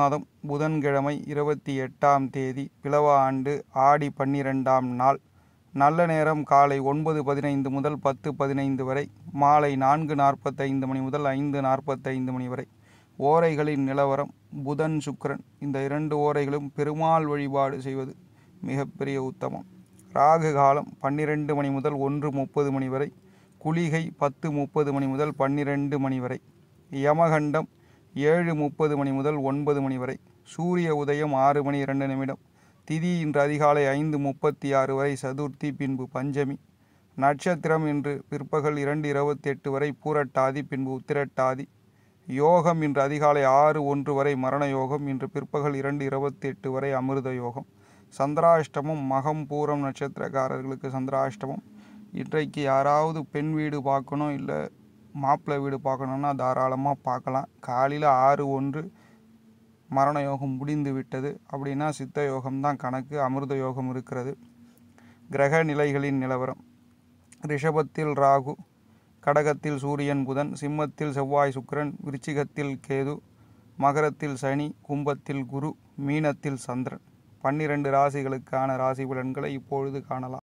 மாதம் புதன்கிழமை இருபத்தி எட்டாம் தேதி பிலவ ஆண்டு ஆடி பன்னிரெண்டாம் நாள் நல்ல நேரம் காலை ஒன்பது பதினைந்து முதல் பத்து பதினைந்து வரை மாலை நான்கு நாற்பத்தைந்து மணி முதல் ஐந்து நாற்பத்தைந்து மணி வரை ஓரைகளின் நிலவரம் புதன் சுக்கிரன் இந்த இரண்டு ஓரைகளும் பெருமாள் வழிபாடு செய்வது மிகப்பெரிய உத்தமம் ராகு காலம் பன்னிரெண்டு மணி முதல் ஒன்று முப்பது மணி வரை குளிகை பத்து முப்பது மணி முதல் பன்னிரெண்டு மணி வரை யமகண்டம் ஏழு முப்பது மணி முதல் ஒன்பது மணி வரை சூரிய உதயம் ஆறு மணி இரண்டு நிமிடம் திதி இன்று அதிகாலை ஐந்து முப்பத்தி ஆறு வரை சதுர்த்தி பின்பு பஞ்சமி நட்சத்திரம் இன்று பிற்பகல் இரண்டு இருபத்தி எட்டு வரை பூரட்டாதி பின்பு உத்திரட்டாதி யோகம் இன்று அதிகாலை ஆறு ஒன்று வரை மரண யோகம் இன்று பிற்பகல் இரண்டு இருபத்தி எட்டு வரை அமிர்த யோகம் சந்திராஷ்டமம் மகம் பூரம் நட்சத்திரக்காரர்களுக்கு சந்திராஷ்டமம் இன்றைக்கு யாராவது பெண் வீடு பார்க்கணும் இல்லை மாப்பிள்ளை வீடு பார்க்கணுன்னா தாராளமாக பார்க்கலாம் காலையில் ஆறு ஒன்று மரண யோகம் முடிந்து விட்டது அப்படின்னா சித்த யோகம்தான் கணக்கு அமிர்த யோகம் இருக்கிறது கிரக நிலைகளின் நிலவரம் ரிஷபத்தில் ராகு கடகத்தில் சூரியன் புதன் சிம்மத்தில் செவ்வாய் சுக்கிரன் விருச்சிகத்தில் கேது மகரத்தில் சனி கும்பத்தில் குரு மீனத்தில் சந்திரன் பன்னிரண்டு ராசிகளுக்கான ராசி பலன்களை இப்பொழுது காணலாம்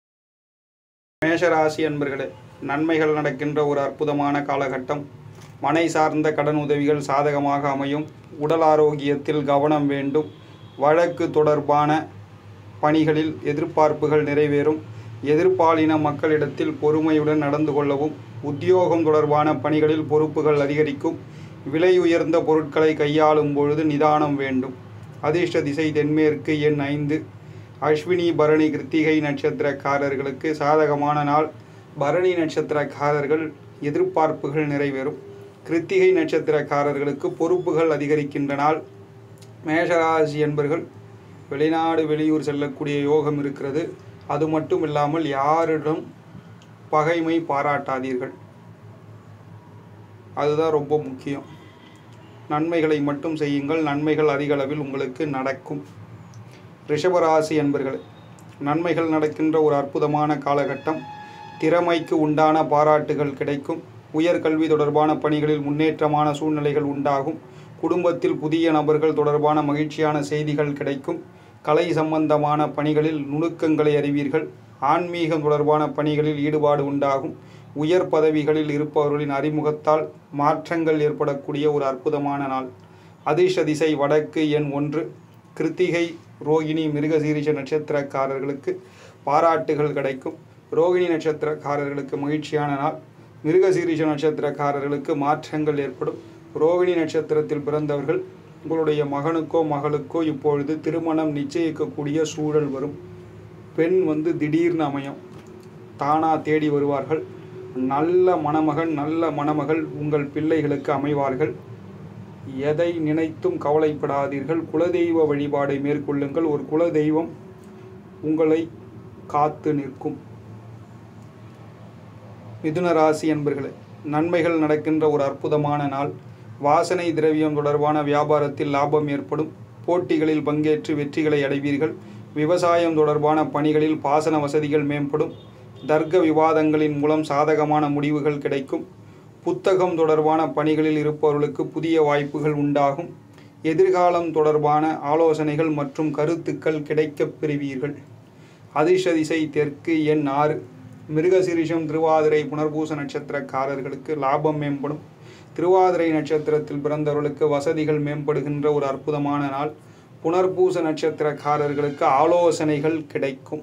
மேஷராசி அன்பர்களே நன்மைகள் நடக்கின்ற ஒரு அற்புதமான காலகட்டம் மனை சார்ந்த கடன் உதவிகள் சாதகமாக அமையும் உடல் ஆரோக்கியத்தில் கவனம் வேண்டும் வழக்கு தொடர்பான பணிகளில் எதிர்பார்ப்புகள் நிறைவேறும் எதிர்ப்பாலின மக்களிடத்தில் பொறுமையுடன் நடந்து கொள்ளவும் உத்தியோகம் தொடர்பான பணிகளில் பொறுப்புகள் அதிகரிக்கும் விலை உயர்ந்த பொருட்களை கையாளும் பொழுது நிதானம் வேண்டும் அதிர்ஷ்ட திசை தென்மேற்கு எண் ஐந்து அஸ்வினி பரணி கிருத்திகை நட்சத்திரக்காரர்களுக்கு சாதகமான நாள் பரணி நட்சத்திரக்காரர்கள் எதிர்பார்ப்புகள் நிறைவேறும் கிருத்திகை நட்சத்திரக்காரர்களுக்கு பொறுப்புகள் அதிகரிக்கின்ற நாள் மேஷராசி என்பர்கள் வெளிநாடு வெளியூர் செல்லக்கூடிய யோகம் இருக்கிறது அது மட்டும் இல்லாமல் யாரிடம் பகைமை பாராட்டாதீர்கள் அதுதான் ரொம்ப முக்கியம் நன்மைகளை மட்டும் செய்யுங்கள் நன்மைகள் அதிக அளவில் உங்களுக்கு நடக்கும் ரிஷபராசி என்பர்கள் நன்மைகள் நடக்கின்ற ஒரு அற்புதமான காலகட்டம் திறமைக்கு உண்டான பாராட்டுகள் கிடைக்கும் உயர்கல்வி தொடர்பான பணிகளில் முன்னேற்றமான சூழ்நிலைகள் உண்டாகும் குடும்பத்தில் புதிய நபர்கள் தொடர்பான மகிழ்ச்சியான செய்திகள் கிடைக்கும் கலை சம்பந்தமான பணிகளில் நுணுக்கங்களை அறிவீர்கள் ஆன்மீகம் தொடர்பான பணிகளில் ஈடுபாடு உண்டாகும் உயர் பதவிகளில் இருப்பவர்களின் அறிமுகத்தால் மாற்றங்கள் ஏற்படக்கூடிய ஒரு அற்புதமான நாள் அதிர்ஷ்ட திசை வடக்கு எண் ஒன்று கிருத்திகை ரோகிணி மிருகசீரிஷ நட்சத்திரக்காரர்களுக்கு பாராட்டுகள் கிடைக்கும் ரோகிணி நட்சத்திரக்காரர்களுக்கு மகிழ்ச்சியான நாள் மிருகசீரிஷ நட்சத்திரக்காரர்களுக்கு மாற்றங்கள் ஏற்படும் ரோகிணி நட்சத்திரத்தில் பிறந்தவர்கள் உங்களுடைய மகனுக்கோ மகளுக்கோ இப்பொழுது திருமணம் நிச்சயிக்கக்கூடிய சூழல் வரும் பெண் வந்து திடீர்னு அமையும் தானா தேடி வருவார்கள் நல்ல மணமகன் நல்ல மணமகள் உங்கள் பிள்ளைகளுக்கு அமைவார்கள் எதை நினைத்தும் கவலைப்படாதீர்கள் குலதெய்வ வழிபாடை மேற்கொள்ளுங்கள் ஒரு குலதெய்வம் உங்களை காத்து நிற்கும் மிதுன ராசி என்பர்களே நன்மைகள் நடக்கின்ற ஒரு அற்புதமான நாள் வாசனை திரவியம் தொடர்பான வியாபாரத்தில் லாபம் ஏற்படும் போட்டிகளில் பங்கேற்று வெற்றிகளை அடைவீர்கள் விவசாயம் தொடர்பான பணிகளில் பாசன வசதிகள் மேம்படும் தர்க்க விவாதங்களின் மூலம் சாதகமான முடிவுகள் கிடைக்கும் புத்தகம் தொடர்பான பணிகளில் இருப்பவர்களுக்கு புதிய வாய்ப்புகள் உண்டாகும் எதிர்காலம் தொடர்பான ஆலோசனைகள் மற்றும் கருத்துக்கள் கிடைக்கப் பெறுவீர்கள் அதிர்ஷ்ட திசை தெற்கு எண் ஆறு மிருகசிரிஷம் திருவாதிரை புனர்பூச நட்சத்திரக்காரர்களுக்கு லாபம் மேம்படும் திருவாதிரை நட்சத்திரத்தில் பிறந்தவர்களுக்கு வசதிகள் மேம்படுகின்ற ஒரு அற்புதமான நாள் புனர்பூச நட்சத்திரக்காரர்களுக்கு ஆலோசனைகள் கிடைக்கும்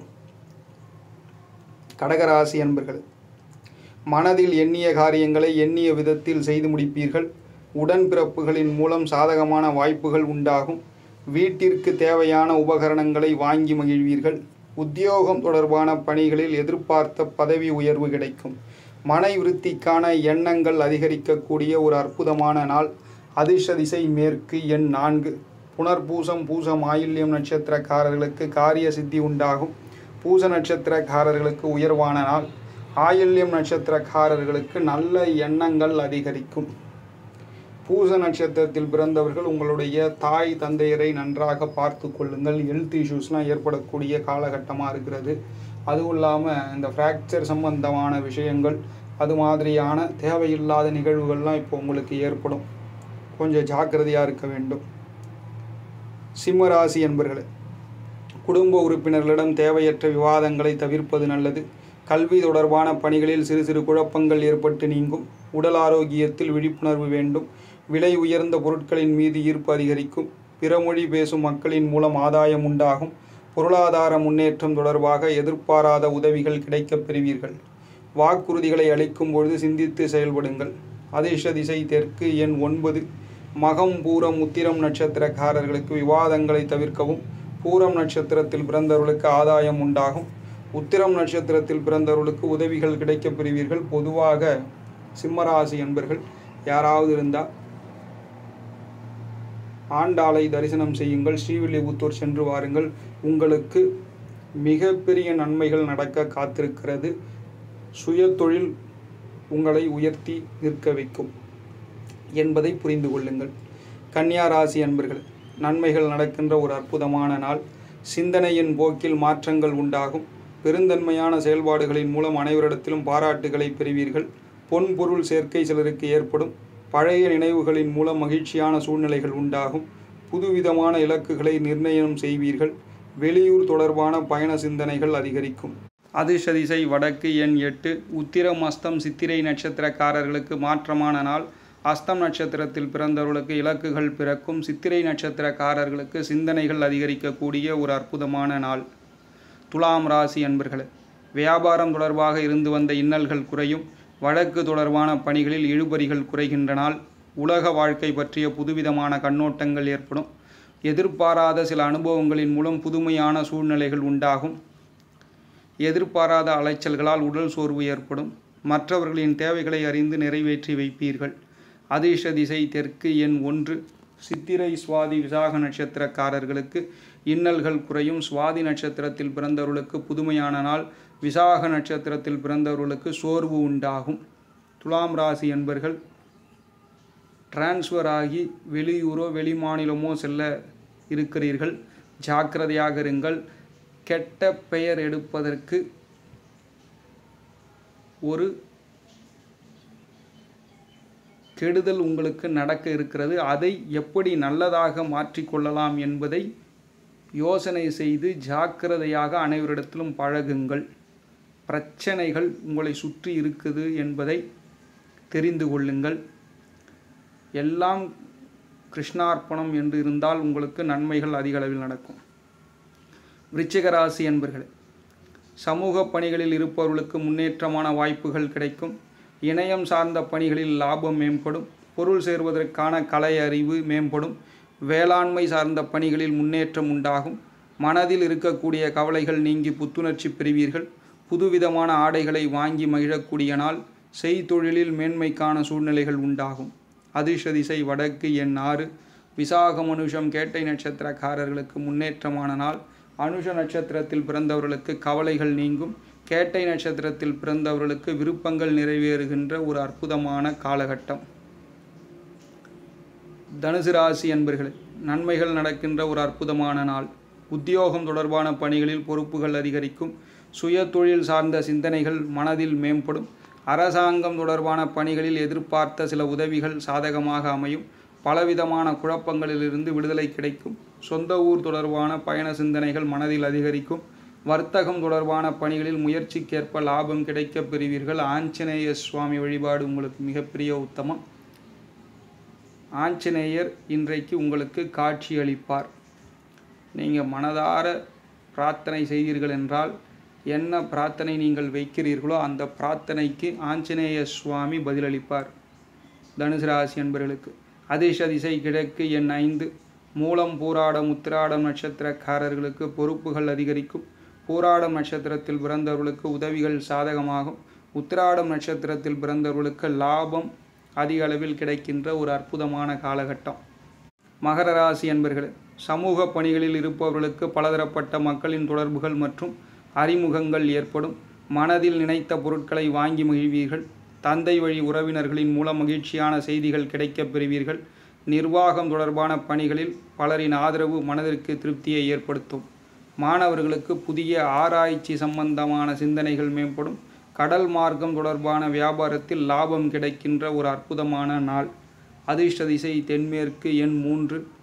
கடகராசி அன்பர்கள் மனதில் எண்ணிய காரியங்களை எண்ணிய விதத்தில் செய்து முடிப்பீர்கள் உடன்பிறப்புகளின் மூலம் சாதகமான வாய்ப்புகள் உண்டாகும் வீட்டிற்கு தேவையான உபகரணங்களை வாங்கி மகிழ்வீர்கள் உத்தியோகம் தொடர்பான பணிகளில் எதிர்பார்த்த பதவி உயர்வு கிடைக்கும் மனை விருத்திக்கான எண்ணங்கள் அதிகரிக்கக்கூடிய ஒரு அற்புதமான நாள் அதிர்ஷ்ட திசை மேற்கு எண் நான்கு புனர்பூசம் பூசம் ஆயில்யம் நட்சத்திரக்காரர்களுக்கு காரிய சித்தி உண்டாகும் பூச நட்சத்திரக்காரர்களுக்கு உயர்வான நாள் ஆயில்யம் நட்சத்திரக்காரர்களுக்கு நல்ல எண்ணங்கள் அதிகரிக்கும் பூச நட்சத்திரத்தில் பிறந்தவர்கள் உங்களுடைய தாய் தந்தையரை நன்றாக பார்த்து கொள்ளுங்கள் ஹெல்த் இஷ்யூஸ்லாம் ஏற்படக்கூடிய காலகட்டமாக இருக்கிறது அதுவும் இல்லாமல் இந்த ஃப்ராக்சர் சம்பந்தமான விஷயங்கள் அது மாதிரியான தேவையில்லாத நிகழ்வுகள்லாம் இப்போ உங்களுக்கு ஏற்படும் கொஞ்சம் ஜாக்கிரதையாக இருக்க வேண்டும் சிம்மராசி என்பர்களே குடும்ப உறுப்பினர்களிடம் தேவையற்ற விவாதங்களை தவிர்ப்பது நல்லது கல்வி தொடர்பான பணிகளில் சிறு சிறு குழப்பங்கள் ஏற்பட்டு நீங்கும் உடல் ஆரோக்கியத்தில் விழிப்புணர்வு வேண்டும் விலை உயர்ந்த பொருட்களின் மீது ஈர்ப்பு அதிகரிக்கும் பிற மொழி பேசும் மக்களின் மூலம் ஆதாயம் உண்டாகும் பொருளாதார முன்னேற்றம் தொடர்பாக எதிர்பாராத உதவிகள் கிடைக்கப் பெறுவீர்கள் வாக்குறுதிகளை அளிக்கும் பொழுது சிந்தித்து செயல்படுங்கள் அதிர்ஷ்ட திசை தெற்கு எண் ஒன்பது மகம் பூரம் உத்திரம் நட்சத்திரக்காரர்களுக்கு விவாதங்களை தவிர்க்கவும் பூரம் நட்சத்திரத்தில் பிறந்தவர்களுக்கு ஆதாயம் உண்டாகும் உத்திரம் நட்சத்திரத்தில் பிறந்தவர்களுக்கு உதவிகள் கிடைக்கப் பெறுவீர்கள் பொதுவாக சிம்மராசி என்பர்கள் யாராவது இருந்தால் ஆண்டாளை தரிசனம் செய்யுங்கள் ஸ்ரீவில்லிபுத்தூர் சென்று வாருங்கள் உங்களுக்கு மிகப்பெரிய நன்மைகள் நடக்க காத்திருக்கிறது சுயதொழில் உங்களை உயர்த்தி நிற்க வைக்கும் என்பதை புரிந்து கொள்ளுங்கள் கன்னியா ராசி அன்பர்கள் நன்மைகள் நடக்கின்ற ஒரு அற்புதமான நாள் சிந்தனையின் போக்கில் மாற்றங்கள் உண்டாகும் பெருந்தன்மையான செயல்பாடுகளின் மூலம் அனைவரிடத்திலும் பாராட்டுகளை பெறுவீர்கள் பொன் பொருள் சேர்க்கை சிலருக்கு ஏற்படும் பழைய நினைவுகளின் மூலம் மகிழ்ச்சியான சூழ்நிலைகள் உண்டாகும் புதுவிதமான இலக்குகளை நிர்ணயம் செய்வீர்கள் வெளியூர் தொடர்பான பயண சிந்தனைகள் அதிகரிக்கும் அதிர்ஷ்ட திசை வடக்கு எண் எட்டு உத்திரம் அஸ்தம் சித்திரை நட்சத்திரக்காரர்களுக்கு மாற்றமான நாள் அஸ்தம் நட்சத்திரத்தில் பிறந்தவர்களுக்கு இலக்குகள் பிறக்கும் சித்திரை நட்சத்திரக்காரர்களுக்கு சிந்தனைகள் அதிகரிக்கக்கூடிய ஒரு அற்புதமான நாள் துலாம் ராசி அன்பர்களே வியாபாரம் தொடர்பாக இருந்து வந்த இன்னல்கள் குறையும் வழக்கு தொடர்பான பணிகளில் இழுபறிகள் குறைகின்ற நாள் உலக வாழ்க்கை பற்றிய புதுவிதமான கண்ணோட்டங்கள் ஏற்படும் எதிர்பாராத சில அனுபவங்களின் மூலம் புதுமையான சூழ்நிலைகள் உண்டாகும் எதிர்பாராத அலைச்சல்களால் உடல் சோர்வு ஏற்படும் மற்றவர்களின் தேவைகளை அறிந்து நிறைவேற்றி வைப்பீர்கள் அதிர்ஷ்ட திசை தெற்கு எண் ஒன்று சித்திரை சுவாதி விசாக நட்சத்திரக்காரர்களுக்கு இன்னல்கள் குறையும் சுவாதி நட்சத்திரத்தில் பிறந்தவர்களுக்கு புதுமையான நாள் விசாக நட்சத்திரத்தில் பிறந்தவர்களுக்கு சோர்வு உண்டாகும் துலாம் ராசி என்பர்கள் டிரான்ஸ்ஃபர் ஆகி வெளியூரோ வெளிமாநிலமோ செல்ல இருக்கிறீர்கள் ஜாக்கிரதையாக இருங்கள் கெட்ட பெயர் எடுப்பதற்கு ஒரு கெடுதல் உங்களுக்கு நடக்க இருக்கிறது அதை எப்படி நல்லதாக மாற்றிக்கொள்ளலாம் என்பதை யோசனை செய்து ஜாக்கிரதையாக அனைவரிடத்திலும் பழகுங்கள் பிரச்சனைகள் உங்களை சுற்றி இருக்குது என்பதை தெரிந்து கொள்ளுங்கள் எல்லாம் கிருஷ்ணார்ப்பணம் என்று இருந்தால் உங்களுக்கு நன்மைகள் அதிக அளவில் நடக்கும் விருச்சிக ராசி என்பர்களே சமூக பணிகளில் இருப்பவர்களுக்கு முன்னேற்றமான வாய்ப்புகள் கிடைக்கும் இணையம் சார்ந்த பணிகளில் லாபம் மேம்படும் பொருள் சேர்வதற்கான கலை அறிவு மேம்படும் வேளாண்மை சார்ந்த பணிகளில் முன்னேற்றம் உண்டாகும் மனதில் இருக்கக்கூடிய கவலைகள் நீங்கி புத்துணர்ச்சி பெறுவீர்கள் புதுவிதமான ஆடைகளை வாங்கி மகிழக்கூடிய நாள் செய்தொழிலில் மேன்மைக்கான சூழ்நிலைகள் உண்டாகும் அதிர்ஷ்ட திசை வடக்கு எண் ஆறு விசாக மனுஷம் கேட்டை நட்சத்திரக்காரர்களுக்கு முன்னேற்றமான நாள் அனுஷ நட்சத்திரத்தில் பிறந்தவர்களுக்கு கவலைகள் நீங்கும் கேட்டை நட்சத்திரத்தில் பிறந்தவர்களுக்கு விருப்பங்கள் நிறைவேறுகின்ற ஒரு அற்புதமான காலகட்டம் தனுசு ராசி என்பர்களே நன்மைகள் நடக்கின்ற ஒரு அற்புதமான நாள் உத்தியோகம் தொடர்பான பணிகளில் பொறுப்புகள் அதிகரிக்கும் சுய தொழில் சார்ந்த சிந்தனைகள் மனதில் மேம்படும் அரசாங்கம் தொடர்பான பணிகளில் எதிர்பார்த்த சில உதவிகள் சாதகமாக அமையும் பலவிதமான குழப்பங்களிலிருந்து விடுதலை கிடைக்கும் சொந்த ஊர் தொடர்பான பயண சிந்தனைகள் மனதில் அதிகரிக்கும் வர்த்தகம் தொடர்பான பணிகளில் முயற்சிக்கேற்ப லாபம் கிடைக்கப் பெறுவீர்கள் ஆஞ்சநேய சுவாமி வழிபாடு உங்களுக்கு மிகப்பெரிய உத்தமம் ஆஞ்சநேயர் இன்றைக்கு உங்களுக்கு காட்சி அளிப்பார் நீங்கள் மனதார பிரார்த்தனை செய்தீர்கள் என்றால் என்ன பிரார்த்தனை நீங்கள் வைக்கிறீர்களோ அந்த பிரார்த்தனைக்கு ஆஞ்சநேய சுவாமி பதிலளிப்பார் தனுசு ராசி என்பவர்களுக்கு அதிர்ஷ்ட திசை கிழக்கு எண் ஐந்து மூலம் பூராடம் உத்திராடம் நட்சத்திரக்காரர்களுக்கு பொறுப்புகள் அதிகரிக்கும் பூராடம் நட்சத்திரத்தில் பிறந்தவர்களுக்கு உதவிகள் சாதகமாகும் உத்திராடம் நட்சத்திரத்தில் பிறந்தவர்களுக்கு லாபம் அதிக அளவில் கிடைக்கின்ற ஒரு அற்புதமான காலகட்டம் மகர ராசி என்பர்களே சமூக பணிகளில் இருப்பவர்களுக்கு பலதரப்பட்ட மக்களின் தொடர்புகள் மற்றும் அறிமுகங்கள் ஏற்படும் மனதில் நினைத்த பொருட்களை வாங்கி மகிழ்வீர்கள் தந்தை வழி உறவினர்களின் மூலம் மகிழ்ச்சியான செய்திகள் கிடைக்கப் பெறுவீர்கள் நிர்வாகம் தொடர்பான பணிகளில் பலரின் ஆதரவு மனதிற்கு திருப்தியை ஏற்படுத்தும் மாணவர்களுக்கு புதிய ஆராய்ச்சி சம்பந்தமான சிந்தனைகள் மேம்படும் கடல் மார்க்கம் தொடர்பான வியாபாரத்தில் லாபம் கிடைக்கின்ற ஒரு அற்புதமான நாள் அதிர்ஷ்ட திசை தென்மேற்கு எண் மூன்று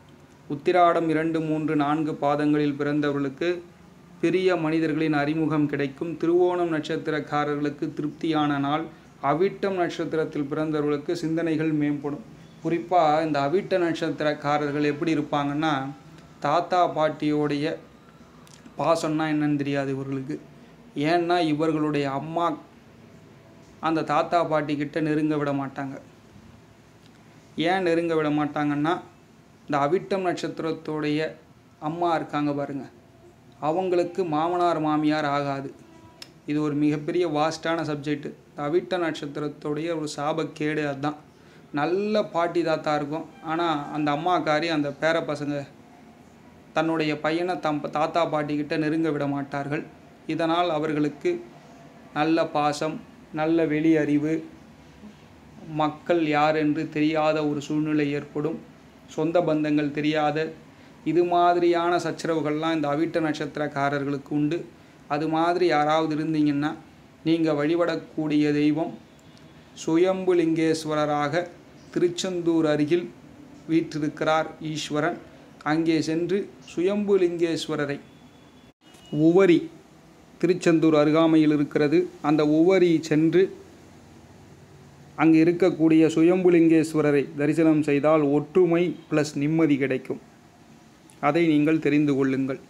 உத்திராடம் இரண்டு மூன்று நான்கு பாதங்களில் பிறந்தவர்களுக்கு பெரிய மனிதர்களின் அறிமுகம் கிடைக்கும் திருவோணம் நட்சத்திரக்காரர்களுக்கு திருப்தியான நாள் அவிட்டம் நட்சத்திரத்தில் பிறந்தவர்களுக்கு சிந்தனைகள் மேம்படும் குறிப்பாக இந்த அவிட்ட நட்சத்திரக்காரர்கள் எப்படி இருப்பாங்கன்னா தாத்தா பாட்டியோடைய பாசம்னா என்னன்னு தெரியாது இவர்களுக்கு ஏன்னா இவர்களுடைய அம்மா அந்த தாத்தா பாட்டி கிட்ட நெருங்க விட மாட்டாங்க ஏன் நெருங்க விட மாட்டாங்கன்னா இந்த அவிட்டம் நட்சத்திரத்துடைய அம்மா இருக்காங்க பாருங்க அவங்களுக்கு மாமனார் மாமியார் ஆகாது இது ஒரு மிகப்பெரிய வாஸ்டான சப்ஜெக்ட் அவிட்ட நட்சத்திரத்துடைய ஒரு சாபக்கேடு அதுதான் நல்ல பாட்டி தாத்தா இருக்கும் ஆனால் அந்த அம்மாக்காரி அந்த பேர பசங்க தன்னுடைய பையனை தம் தாத்தா பாட்டிக்கிட்ட நெருங்க விட மாட்டார்கள் இதனால் அவர்களுக்கு நல்ல பாசம் நல்ல வெளி அறிவு மக்கள் யார் என்று தெரியாத ஒரு சூழ்நிலை ஏற்படும் சொந்த பந்தங்கள் தெரியாத இது மாதிரியான சச்சரவுகள்லாம் இந்த அவிட்ட நட்சத்திரக்காரர்களுக்கு உண்டு அது மாதிரி யாராவது இருந்தீங்கன்னா நீங்கள் வழிபடக்கூடிய தெய்வம் சுயம்புலிங்கேஸ்வரராக திருச்செந்தூர் அருகில் வீற்றிருக்கிறார் ஈஸ்வரன் அங்கே சென்று சுயம்புலிங்கேஸ்வரரை உவரி திருச்செந்தூர் அருகாமையில் இருக்கிறது அந்த உவரி சென்று அங்கு இருக்கக்கூடிய சுயம்புலிங்கேஸ்வரரை தரிசனம் செய்தால் ஒற்றுமை ப்ளஸ் நிம்மதி கிடைக்கும் அதை நீங்கள் தெரிந்து கொள்ளுங்கள்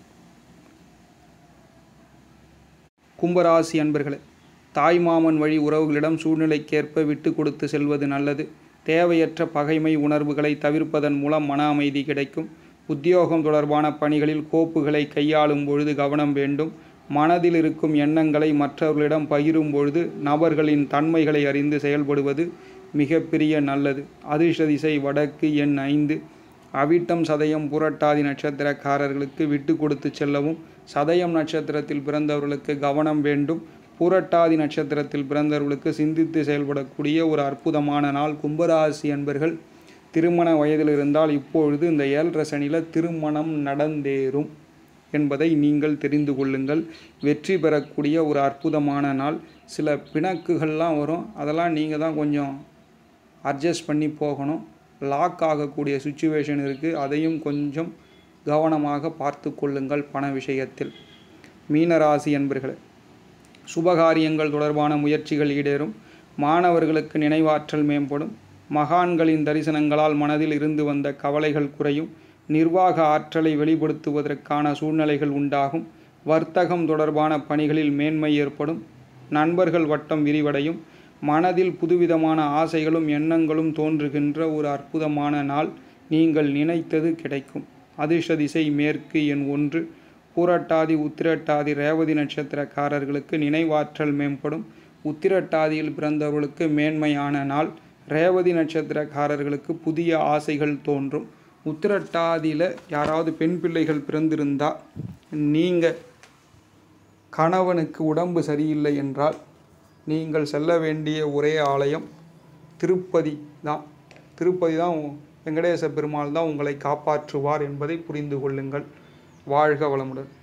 கும்பராசி அன்பர்களே தாய்மாமன் வழி உறவுகளிடம் சூழ்நிலைக்கேற்ப விட்டு கொடுத்து செல்வது நல்லது தேவையற்ற பகைமை உணர்வுகளை தவிர்ப்பதன் மூலம் மன அமைதி கிடைக்கும் உத்தியோகம் தொடர்பான பணிகளில் கோப்புகளை கையாளும் பொழுது கவனம் வேண்டும் மனதில் இருக்கும் எண்ணங்களை மற்றவர்களிடம் பகிரும் பொழுது நபர்களின் தன்மைகளை அறிந்து செயல்படுவது மிகப்பெரிய நல்லது அதிர்ஷ்ட திசை வடக்கு எண் ஐந்து அவிட்டம் சதயம் புரட்டாதி நட்சத்திரக்காரர்களுக்கு விட்டு கொடுத்து செல்லவும் சதயம் நட்சத்திரத்தில் பிறந்தவர்களுக்கு கவனம் வேண்டும் பூரட்டாதி நட்சத்திரத்தில் பிறந்தவர்களுக்கு சிந்தித்து செயல்படக்கூடிய ஒரு அற்புதமான நாள் கும்பராசி என்பர்கள் திருமண வயதில் இருந்தால் இப்பொழுது இந்த ஏழரை சனியில் திருமணம் நடந்தேறும் என்பதை நீங்கள் தெரிந்து கொள்ளுங்கள் வெற்றி பெறக்கூடிய ஒரு அற்புதமான நாள் சில பிணக்குகள்லாம் வரும் அதெல்லாம் நீங்கள் தான் கொஞ்சம் அட்ஜஸ்ட் பண்ணி போகணும் லாக் ஆகக்கூடிய சுச்சுவேஷன் இருக்குது அதையும் கொஞ்சம் கவனமாக பார்த்து கொள்ளுங்கள் பண விஷயத்தில் மீனராசி என்பர்களே சுபகாரியங்கள் தொடர்பான முயற்சிகள் ஈடேறும் மாணவர்களுக்கு நினைவாற்றல் மேம்படும் மகான்களின் தரிசனங்களால் மனதில் இருந்து வந்த கவலைகள் குறையும் நிர்வாக ஆற்றலை வெளிப்படுத்துவதற்கான சூழ்நிலைகள் உண்டாகும் வர்த்தகம் தொடர்பான பணிகளில் மேன்மை ஏற்படும் நண்பர்கள் வட்டம் விரிவடையும் மனதில் புதுவிதமான ஆசைகளும் எண்ணங்களும் தோன்றுகின்ற ஒரு அற்புதமான நாள் நீங்கள் நினைத்தது கிடைக்கும் அதிர்ஷ்ட திசை மேற்கு எண் ஒன்று பூரட்டாதி உத்திரட்டாதி ரேவதி நட்சத்திரக்காரர்களுக்கு நினைவாற்றல் மேம்படும் உத்திரட்டாதியில் பிறந்தவர்களுக்கு மேன்மையான நாள் ரேவதி நட்சத்திரக்காரர்களுக்கு புதிய ஆசைகள் தோன்றும் உத்திரட்டாதியில் யாராவது பெண் பிள்ளைகள் பிறந்திருந்தால் நீங்கள் கணவனுக்கு உடம்பு சரியில்லை என்றால் நீங்கள் செல்ல வேண்டிய ஒரே ஆலயம் திருப்பதி தான் திருப்பதி தான் வெங்கடேச பெருமாள் தான் உங்களை காப்பாற்றுவார் என்பதை புரிந்து கொள்ளுங்கள் வாழ்க வளமுடன்